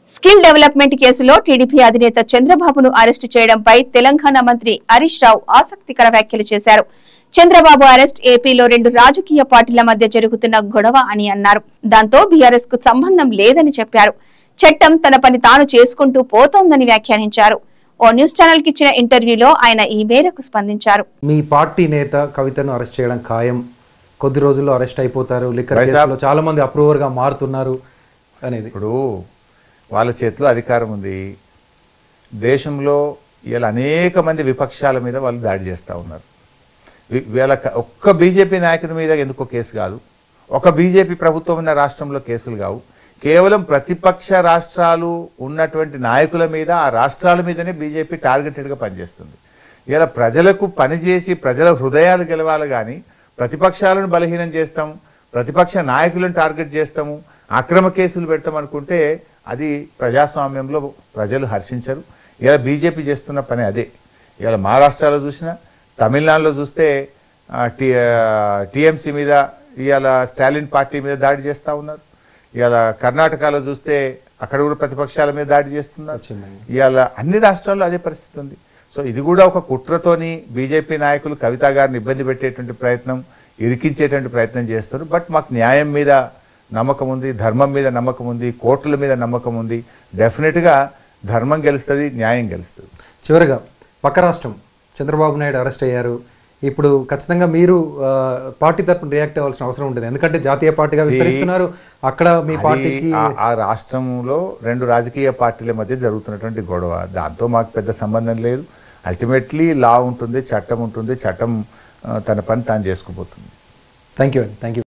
Skill development కేసులో TDP అధినేత చంద్రబాబును అరెస్టు చేయడంపై తెలంగాణ మంత్రి హరీష్ రావు ఆసక్తికర వ్యాఖ్యలు చేశారు చంద్రబాబు అరెస్ట్ ఏపీలో రెండు రాజకీయ పార్టీల మధ్య జరుగుతున్న గొడవ అని అన్నారు దాంతో బీఆర్ఎస్ కు సంబంధం లేదని చెప్పారు చట్టం తన పని తాను చేసుకుంటూ పోతోందని వ్యాఖ్యానించారు ఓ న్యూస్ ఛానల్ కి ఇచ్చిన ఇంటర్వ్యూలో ఆయన ఈ మేరకు స్పందించారు మీ పార్టీ నేత కవితను అరెస్ట్ చేయడం ఖాయం కొద్ది రోజుల్లో అరెస్ట్ అయిపోతారు లిక్కర్ వైజాగ్- కేసులో చాలా మంది అప్రూవర్ గా మారుతున్నారు అనేది ఇప్పుడు వాళ్ళ చేతిలో అధికారం ఉంది దేశంలో ఇలా అనేక మంది విపక్షాల మీద వాళ్ళు దాడి చేస్తూ ఉన్నారు వీ- వీళ్ళ క- ఒక్క బీజేపీ నాయకుడి మీద ఎందుకో కేసు కాదు ఒక బీజేపీ ప్రభుత్వం ఉన్న రాష్ట్రంలో కేసులు కావు కేవలం ప్రతిపక్ష రాష్ట్రాలు ఉన్నటువంటి నాయకుల మీద ఆ రాష్ట్రాల మీదనే బీజేపీ టార్గెటెడ్గా పనిచేస్తుంది ఇలా ప్రజలకు పనిచేసి ప్రజల హృదయాలు గెలవాలి కానీ ప్రతిపక్షాలను బలహీనం చేస్తాం ప్రతిపక్ష నాయకులను టార్గెట్ చేస్తాము అక్రమ కేసులు పెడతాం అనుకుంటే అది ప్రజాస్వామ్యంలో ప్రజలు హర్షించరు ఇలా బీజేపీ చేస్తున్న పని అదే ఇలా మహారాష్ట్రలో చూసినా తమిళనాడులో చూస్తే ఆ, టి టీఎంసీ మీద ఇవాళ స్టాలిన్ పార్టీ మీద దాడి చేస్తూ ఉన్నారు ఇవాళ కర్ణాటకలో చూస్తే అక్కడ కూడా ప్రతిపక్షాల మీద దాడి చేస్తున్నారు వచ్చిందండి. ఇవాళ అన్ని రాష్ట్రాల్లో అదే పరిస్థితి ఉంది సో ఇది కూడా ఒక కుట్రతోని బీజేపీ నాయకులు కవిత గారిని ఇబ్బంది పెట్టేటువంటి ప్రయత్నం ఇరికించేటువంటి ప్రయత్నం చేస్తారు బట్ మాకు న్యాయం మీద నమ్మకం ఉంది ధర్మం మీద నమ్మకం ఉంది కోర్టుల మీద నమ్మకం ఉంది డెఫినెట్గా ధర్మం గెలుస్తుంది న్యాయం గెలుస్తుంది చివరిగా పక్క రాష్ట్రం చంద్రబాబు నాయుడు అరెస్ట్ అయ్యారు ఇప్పుడు ఖచ్చితంగా మీరు ఆ, పార్టీ తరపున రియాక్ట్ అవ్వాల్సిన అవసరం ఉంటుంది ఎందుకంటే జాతీయ పార్టీగా విస్తరిస్తున్నారు అక్కడ మీ అది పార్టీకి ఆ- ఆ రాష్ట్రంలో రెండు రాజకీయ పార్టీల మధ్య జరుగుతున్నటువంటి గొడవ దాంతో మాకు పెద్ద సంబంధం లేదు అల్టిమేట్లీ లా ఉంటుంది చట్టం ఉంటుంది చట్టం ఆ, తన పని తాను చేసుకుపోతుంది థ్యాంక్ యూ అండి థ్యాంక్ యూ